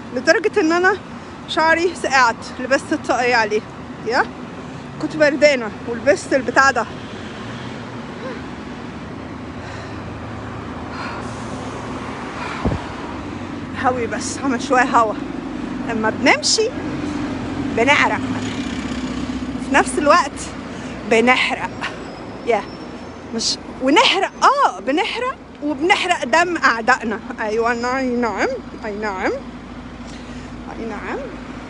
لدرجة ان انا شعري سقعت لبست الطاقية عليه يا كنت بردانة ولبست البتاع ده هوي بس عمل شوية هوا لما بنمشي بنعرق في نفس الوقت بنحرق يا مش ونحرق اه بنحرق وبنحرق دم اعدائنا ايوه اي نعم اي نعم اي نعم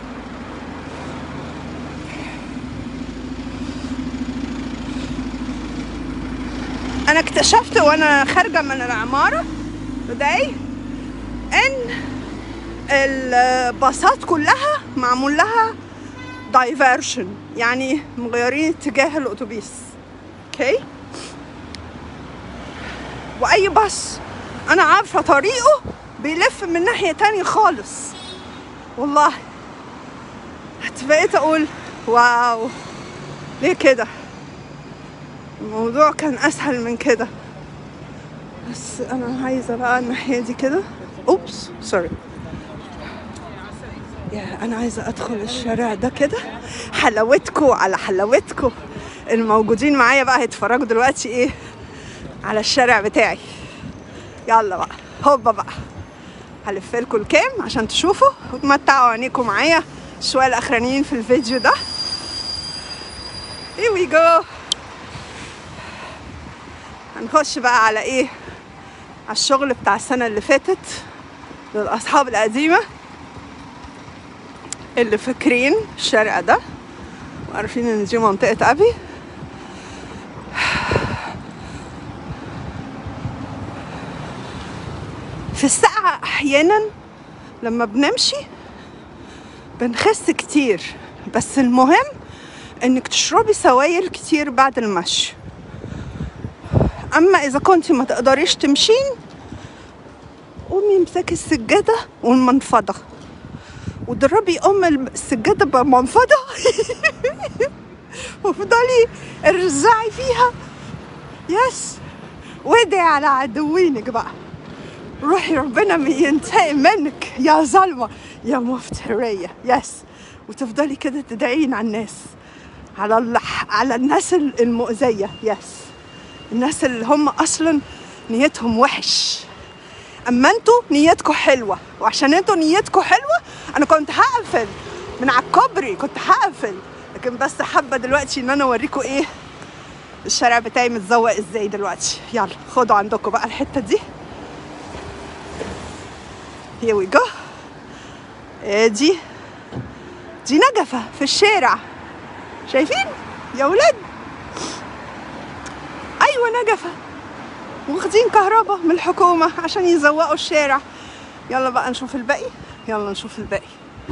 انا اكتشفت وانا خارجه من العماره today ان الباصات كلها معمول لها دايفرشن يعني مغيرين اتجاه الاتوبيس اوكي واي باص انا عارفه طريقه بيلف من ناحيه تانية خالص والله بقيت اقول واو ليه كده الموضوع كان اسهل من كده بس انا عايزه بقى الناحيه دي كده اوبس سوري يا انا عايزه ادخل الشارع ده كده حلاوتكو على حلاوتكو الموجودين معايا بقى هيتفرجوا دلوقتي ايه على الشارع بتاعي يلا بقى هوبا بقى هلف لكم الكام عشان تشوفوا وتمتعوا عينيكم معايا شويه الاخرانيين في الفيديو ده here we go هنخش بقى على ايه على الشغل بتاع السنه اللي فاتت للاصحاب القديمه اللي فاكرين الشارع ده وعارفين ان دي منطقه ابي في السقعة أحيانا لما بنمشي بنخس كتير بس المهم انك تشربي سوائل كتير بعد المشي اما اذا كنتي ما تقدريش تمشين قومي امسكي السجادة والمنفضة وضربي ام السجادة بمنفضة وافضلي ارزعي فيها يس وادعي على عدوينك بقى روحي ربنا ينتقم منك يا ظلمة يا مفترية يس وتفضلي كده تدعين على الناس على اللح على الناس المؤذية يس الناس اللي هم أصلا نيتهم وحش أما انتوا نيتكم حلوة وعشان انتوا نيتكم حلوة أنا كنت هقفل من على الكوبري كنت هقفل لكن بس حابة دلوقتي إن أنا أوريكم إيه الشارع بتاعي متزوق إزاي دلوقتي يلا خدوا عندكم بقى الحتة دي here we go ادي دي نجفة في الشارع شايفين يا ولاد ايوه نجفة واخدين كهرباء من الحكومة عشان يزوقوا الشارع يلا بقى نشوف الباقي يلا نشوف الباقي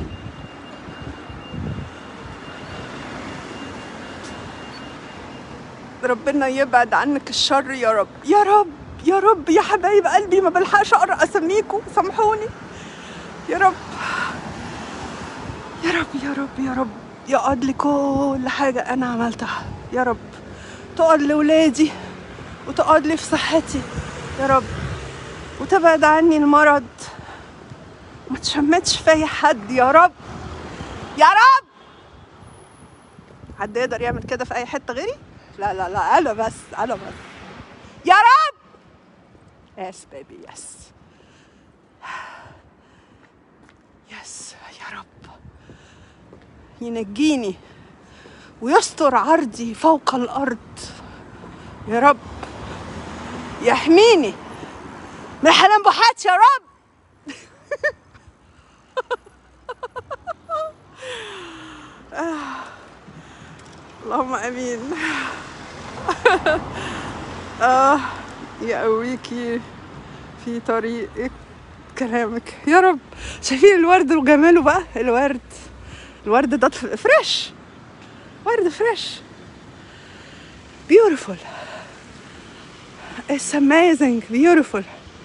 ربنا يبعد عنك الشر يا رب يا رب يا رب يا حبايب قلبي ما بلحقش اقرا اساميكم سامحوني يا رب يا رب يا رب يا رب يقعد لي كل حاجة أنا عملتها يا رب تقعد لولادي وتقعد لي في صحتي يا رب وتبعد عني المرض ما تشمتش في حد يا رب يا رب حد يقدر يعمل كده في أي حتة غيري؟ لا لا لا أنا بس أنا بس يا رب يس بيبي يس يس يا رب ينجيني ويستر عرضي فوق الأرض يا رب يحميني من الحلنبحات يا رب اللهم امين اه يقويكي في طريقك كلامك يا رب شايفين الورد وجماله بقى الورد الورد ده فريش ورد فريش beautiful it's amazing beautiful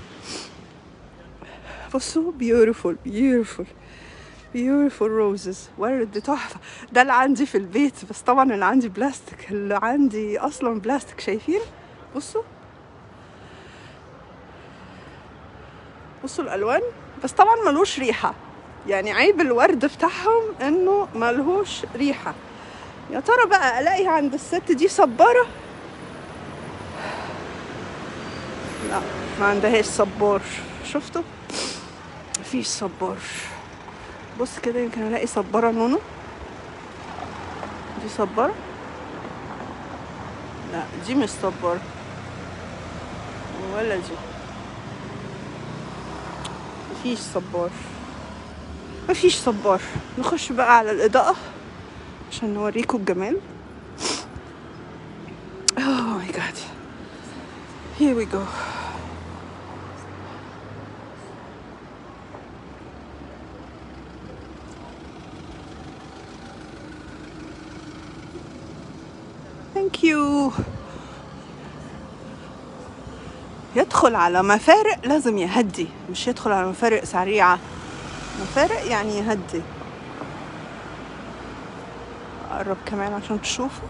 بصوا beautiful beautiful beautiful roses ورد تحفة ده اللي عندي في البيت بس طبعا اللي عندي بلاستيك اللي عندي أصلا بلاستيك شايفين بصوا بصوا الألوان بس طبعا ملوش ريحة يعني عيب الورد بتاعهم انه ملهوش ريحة يا ترى بقى الاقي عند الست دي صبارة لا ما عندهاش صبار شفتوا مفيش صبار بص كده يمكن الاقي صبارة نونو دي صبارة لا دي مش صبارة ولا دي مفيش صبار مفيش صبار نخش بقى على الإضاءة عشان نوريكم الجمال Oh my god Here we go Thank you يدخل على مفارق لازم يهدي مش يدخل على مفارق سريعة مفارق يعني يهدي أقرب كمان عشان تشوفوا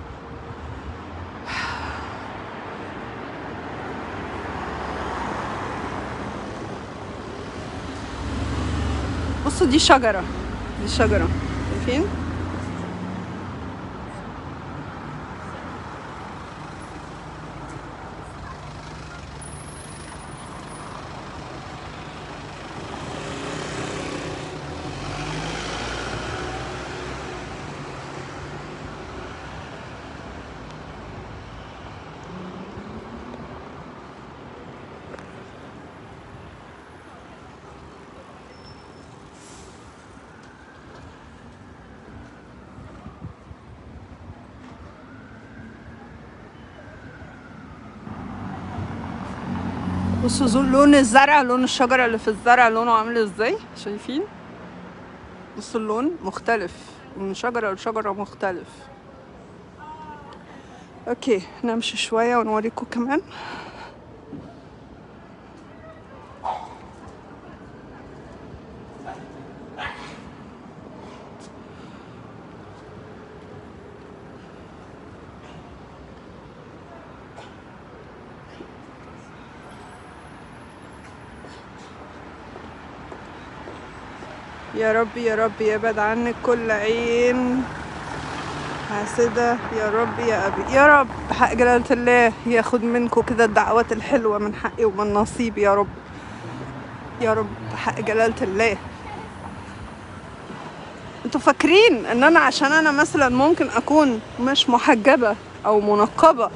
بصوا دي شجرة دي شجرة شايفين؟ بصوا زو- لون الزرع لون الشجرة اللي في الزرع لونه عامل ازاي شايفين بصوا اللون مختلف من شجرة لشجرة مختلف اوكي نمشي شوية ونوريكم كمان يا رب يا رب يبعد عنك كل عين حاسدة يا رب يا أبي يا رب حق جلالة الله ياخد منكم كده الدعوات الحلوة من حقي ومن نصيبي يا رب يا رب حق جلالة الله انتوا فاكرين ان انا عشان انا مثلا ممكن اكون مش محجبة او منقبة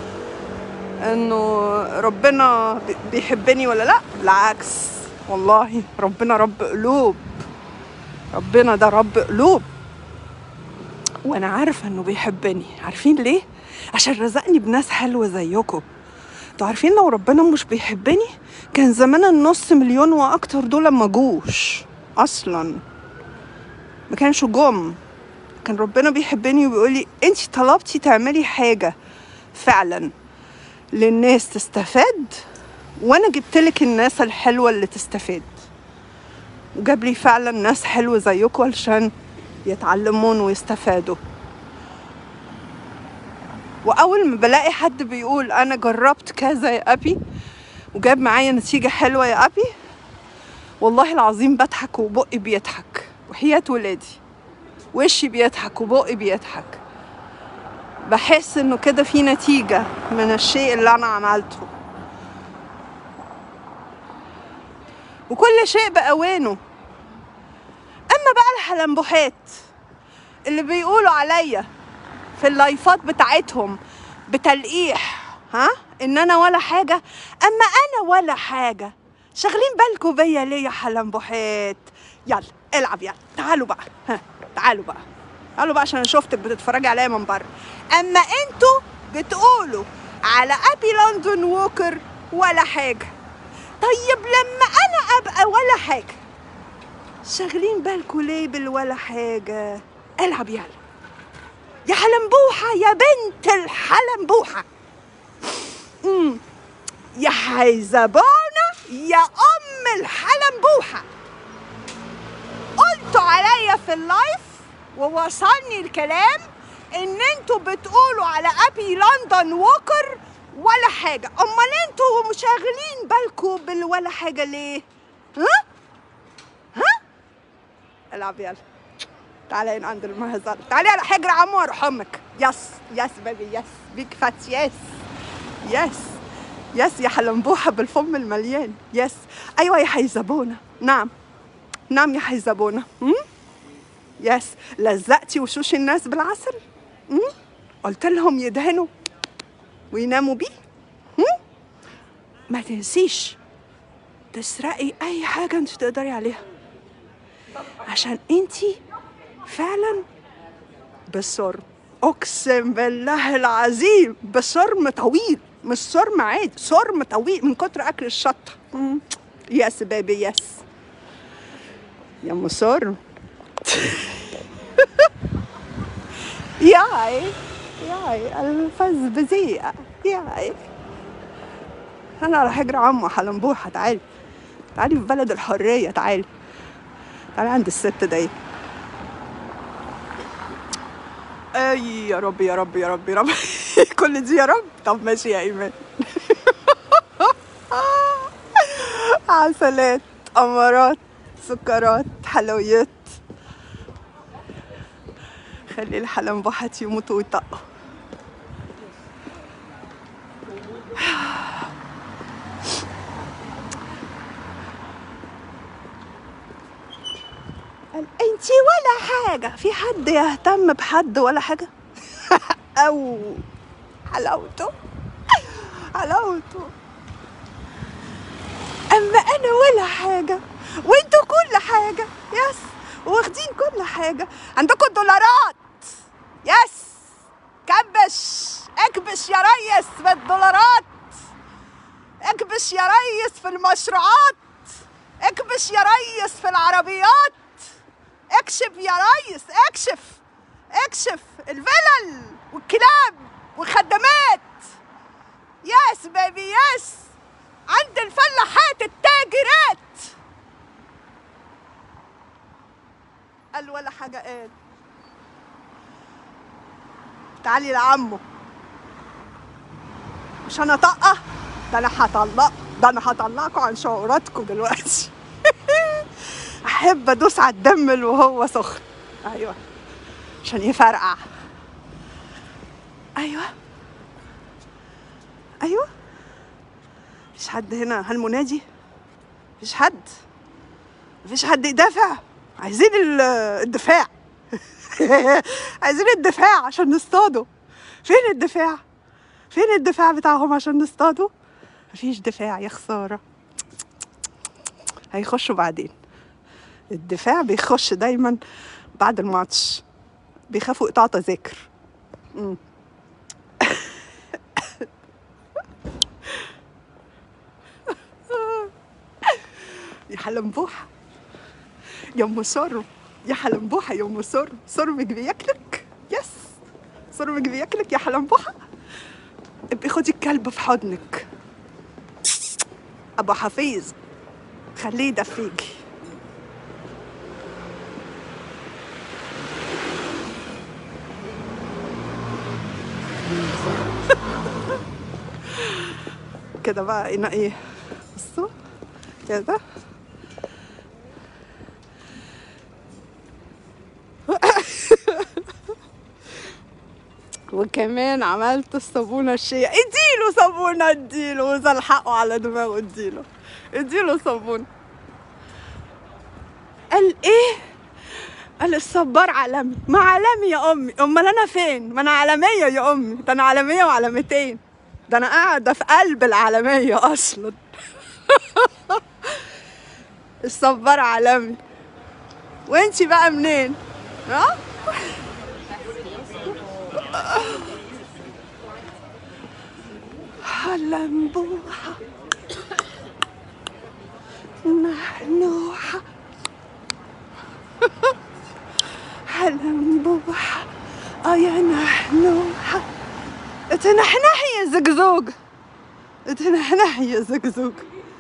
انه ربنا بي- بيحبني ولا لا بالعكس والله ربنا رب قلوب ربنا ده رب قلوب وانا عارفه انه بيحبني عارفين ليه عشان رزقني بناس حلوه زيكم انتوا عارفين لو ربنا مش بيحبني كان زمان النص مليون واكتر دول ما جوش اصلا ما كانش جم كان ربنا بيحبني وبيقولي انت طلبتي تعملي حاجه فعلا للناس تستفاد وانا جبتلك الناس الحلوه اللي تستفاد وجاب لي فعلا ناس حلوة زيكم علشان يتعلمون ويستفادوا وأول ما بلاقي حد بيقول أنا جربت كذا يا أبي وجاب معايا نتيجة حلوة يا أبي والله العظيم بضحك وبقي بيضحك وحياة ولادي وشي بيضحك وبقي بيضحك بحس انه كده في نتيجة من الشيء اللي انا عملته وكل شيء بأوانه اما بقى الحلنبوحات اللي بيقولوا عليا في اللايفات بتاعتهم بتلقيح ها ان انا ولا حاجه اما انا ولا حاجه شاغلين بالكم بيا ليه يا حلنبوحات يلا العب يلا تعالوا بقى ها تعالوا بقى تعالوا بقى عشان انا شفتك بتتفرجي عليا من بره اما انتوا بتقولوا على ابي لندن ووكر ولا حاجه طيب لما انا ابقى ولا حاجه شاغلين بالكوا ليه بالولا حاجة العب يلا يا حلنبوحة يا بنت الحلنبوحة مم. يا حيزبانة يا أم الحلنبوحة قلتوا عليا في اللايف ووصلني الكلام ان انتوا بتقولوا على ابي لندن ووكر ولا حاجة امال انتوا مشاغلين بالكوا بالولا حاجة ليه ها ها العب يلا تعالي هنا عند المهزله تعالي على حجر عمو واروح امك يس يس بيبي يس بيك فات يس يس يس يا حلنبوحه بالفم المليان يس ايوه يا حيزبونه نعم نعم يا حيزبونه أم؟ يس لزقتي وشوش الناس بالعسل أم؟ قلت لهم يدهنوا ويناموا بيه أم؟ ما تنسيش تسرقي اي حاجه انت تقدري عليها عشان انتي فعلا بالصرم اقسم بالله العظيم بصرم طويل مش صرم عادي صرم طويل من كتر اكل الشطه مم. يس بيبي يس يا ام صرم ياي ياي الفز بذيئة ياي انا راح اجري عمو حلنبوحه تعالي تعالي في بلد الحريه تعالي تعالي عند الست دي اي يا رب يا رب يا رب يا رب كل دي يا رب طب ماشي يا ايمان عسلات امارات سكرات حلويات خلي الحلنبوحات يموتوا ويطقوا قال انتي ولا حاجة في حد يهتم بحد ولا حاجة او حلاوته حلاوته اما انا ولا حاجة وانتوا كل حاجة يس واخدين كل حاجة عندكم دولارات يس كبش اكبش يا ريس بالدولارات اكبش يا ريس في المشروعات اكبش يا ريس في العربيات اكشف يا ريس اكشف اكشف الفلل والكلاب والخدمات يس بيبي يس عند الفلاحات التاجرات قال ولا حاجة قال تعالي لعمه مش انا طاقة ده انا هطلق ده انا هطلعكم عن شعوراتكم دلوقتي احب ادوس على الدم اللي وهو سخن ايوه عشان يفرقع ايوه ايوه مفيش حد هنا هل منادي مفيش حد مفيش حد يدافع عايزين ال- الدفاع عايزين الدفاع عشان نصطادوا فين الدفاع فين الدفاع بتاعهم عشان نصطادوا مفيش دفاع يا خسارة هيخشوا بعدين الدفاع بيخش دايما بعد الماتش بيخافوا يقطعوا تذاكر مم. يا حلنبوحة يا ام سرم يا حلنبوحة يا ام سرم سرمك بياكلك يس سرمك بياكلك يا حلنبوحة ابقي خدي الكلب في حضنك ابو حفيظ خليه يدفيكي كده بقى هنا ايه بصوا كده وكمان عملت الصابونة الشيا اديله صابونة اديله وزلحقه على دماغه اديله اديله صابونة قال ايه قال الصبار عالمي ما عالمي يا امي امال انا فين ما انا عالمية يا امي ده انا عالمية وعالميتين ده انا قاعدة في قلب العالمية اصلا الصبار عالمي وانتي بقى منين ها حلنبوحة نحنوحة حلنبوحة اه يا نحنوحة اتنحنحي يا زقزوق اتنحنحي يا زقزوق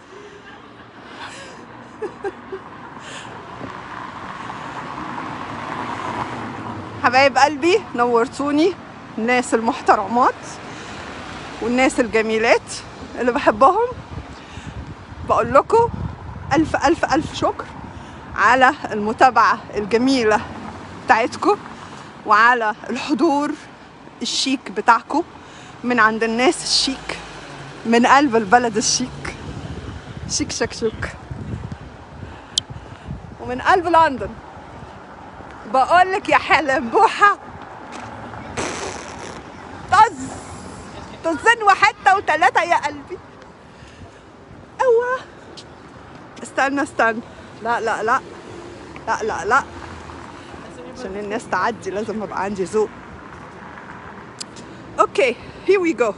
حبايب قلبي نورتوني الناس المحترمات والناس الجميلات اللي بحبهم بقول لكم ألف ألف ألف شكر على المتابعة الجميلة بتاعتكم وعلى الحضور الشيك بتاعكم من عند الناس الشيك من قلب البلد الشيك شيك شكشوك ومن قلب لندن بقول لك يا حلبوحة طز طزين وحتة وتلاتة يا قلبي أوه استنى استنى لا لا لا لا لا لا عشان الناس تعدي لازم ابقى عندي ذوق اوكي here we go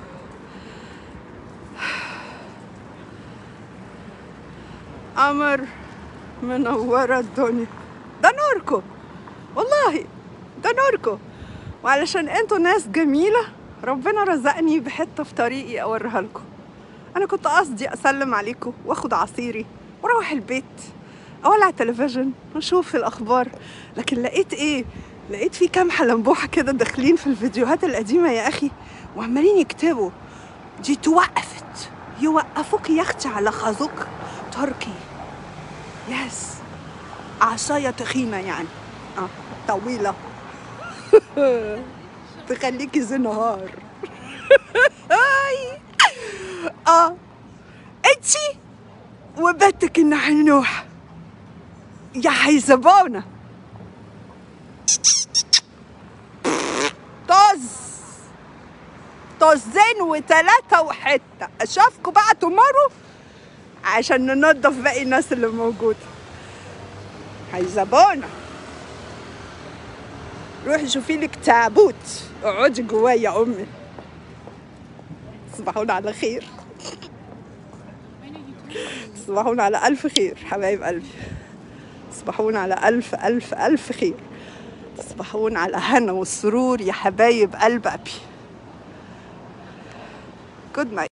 قمر منورة الدنيا ده نوركم والله ده نوركم وعلشان انتوا ناس جميلة ربنا رزقني بحتة في طريقي اوريها لكم انا كنت قصدي اسلم عليكم واخد عصيري واروح البيت اولع التلفزيون واشوف الاخبار لكن لقيت ايه لقيت في كام حلنبوحه كده داخلين في الفيديوهات القديمه يا اخي وعمالين يكتبوا دي توقفت يوقفوك يا اختي على خازوق تركي يس عصايه تخينه يعني اه طويله تخليكي زنهار اي اه انتي وبنتك النحنوح يا حيزبونة طز طزين وتلاتة وحتة أشوفكوا بقى تمروا عشان ننضف باقي الناس اللي موجودة حيزبونة روحي شوفي لك تابوت اقعدي جواه يا أمي تصبحون على خير تصبحون على ألف خير حبايب قلبي تصبحون على ألف ألف ألف خير تصبحون على هنا والسرور يا حبايب قلب أبي جود نايت